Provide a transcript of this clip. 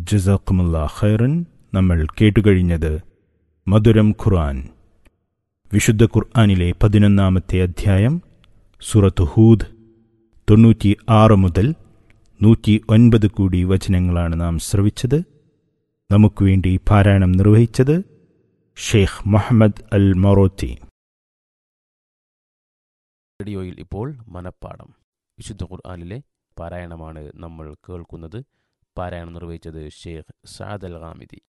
ജസാക്കുമുല്ല ഖൈറൻ നമ്മൾ കേട്ടുകഴിഞ്ഞത് മധുരം ഖുർആൻ വിശുദ്ധ ഖുർആനിലെ പതിനൊന്നാമത്തെ അധ്യായം സുറത്ത് ഹൂദ് തൊണ്ണൂറ്റി ആറ് മുതൽ നൂറ്റി ഒൻപത് കൂടി വചനങ്ങളാണ് നാം ശ്രവിച്ചത് നമുക്ക് വേണ്ടി പാരായണം നിർവഹിച്ചത് ഷെയ്ഖ് മുഹമ്മദ് അൽ മൊറോത്തി റേഡിയോയിൽ ഇപ്പോൾ മനപ്പാഠം വിശുദ്ധ ഖുർആാനിലെ പാരായണമാണ് നമ്മൾ കേൾക്കുന്നത് പാരായണം നിർവഹിച്ചത് ഷെയ്ഖ് സാദ് അൽ ഹാമിദി